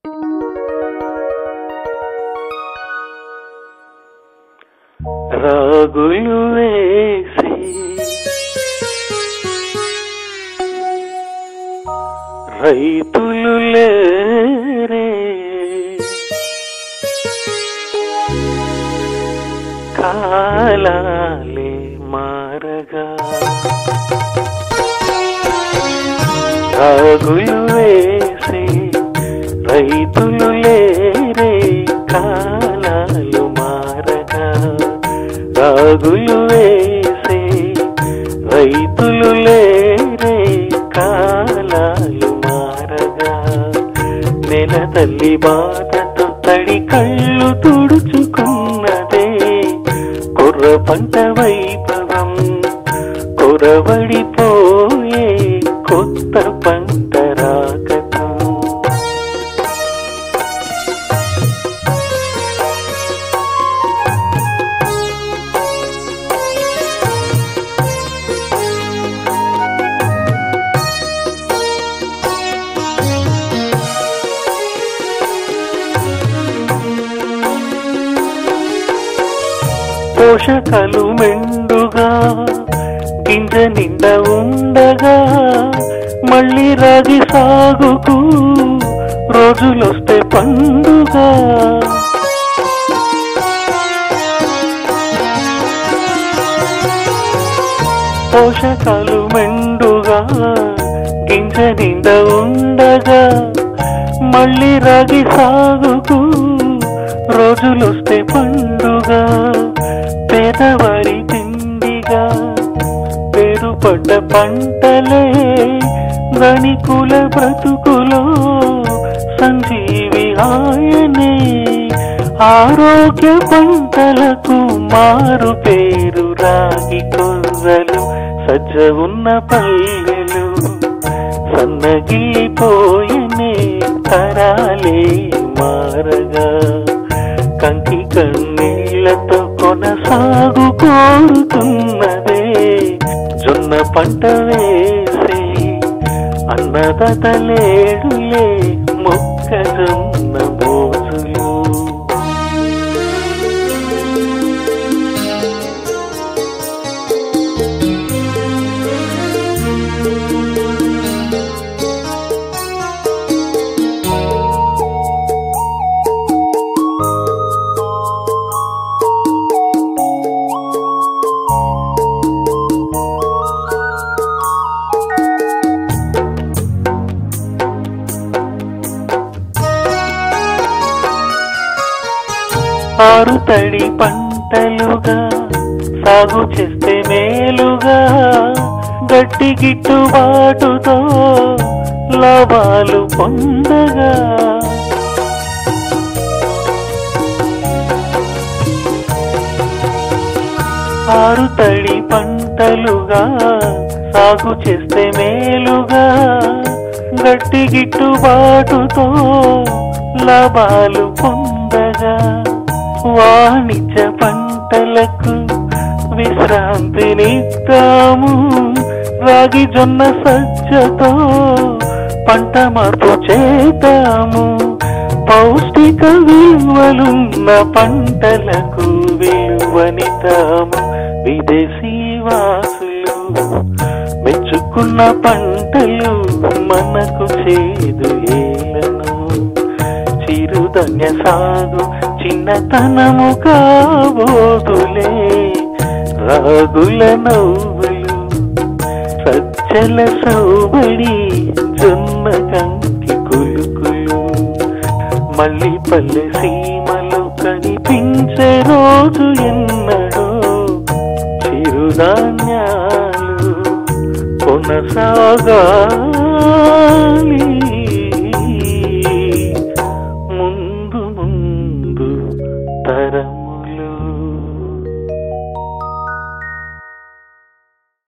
రాగులు వేసి రైతులు లేరే కాలాలే మారగా రాగులు వేసి రైతులు లేరే కాలాలు మారగా రాగులు వేసి రైతులు లేరే కాలాలు మారగా నెల తల్లి బాధతో తడి కళ్ళు తుడుచుకున్నదే కుర్ర పంట వైభవం కొరవడిపోయే కొత్త పంట రాకతో పోషకాలు మెండుగా గింజ నిండా ఉండగా మళ్ళీ రాగి సాగుకు రోజులొస్తే పండుగ పోషకాలు మెండుగా గింజ నిండా ఉండగా మళ్ళీ రాగి సాగుకు రోజులొస్తే పండుగ పేదవారి తిండిగా పేరుపడ్డ పంటలే ధనికుల బ్రతుకులో సంజీవి ఆయనే ఆరోగ్య పంటలకు మారు పేరు రాగి కొర్రలు సజ్జ ఉన్న పల్లెలు సన్నగిల్లిపోయనే తరాలే మారగా కంకి కన్నీళ్లతో కొనసాగు కోరుతున్నదే జొన్న పంట వేసి అన్నదతలేడులే మొక్కజొన్న మోజులు ఆరు తడి పంటలుగా సాగు చేస్తే మేలుగా గట్టి గిట్టుబాటుతో లాభాలు పొందగా ఆరు తడి పంటలుగా సాగు చేస్తే మేలుగా గట్టి గిట్టుబాటుతో లాభాలు పొందగా వాణిజ్య పంటలకు విశ్రాంతినిద్దాము రాగి జొన్న సజ్జతో పంట మార్పు చేద్దాము పౌష్టిక విలువలున్న పంటలకు విలువనితాము విదేశీ వాసులు మెచ్చుకున్న పంటలు మనకు చేదు ఏలను చిరుధన్య సాగు చిన్నతనము కాబోదులే రాగుల నవ్వులు సజ్జల సౌబడి జొన్న కంకి కులుకులు మళ్ళీ పల్లె సీమలో కనిపించే రోజు ఎన్నడో చిరుధాన్యాలు కొనసాగాలి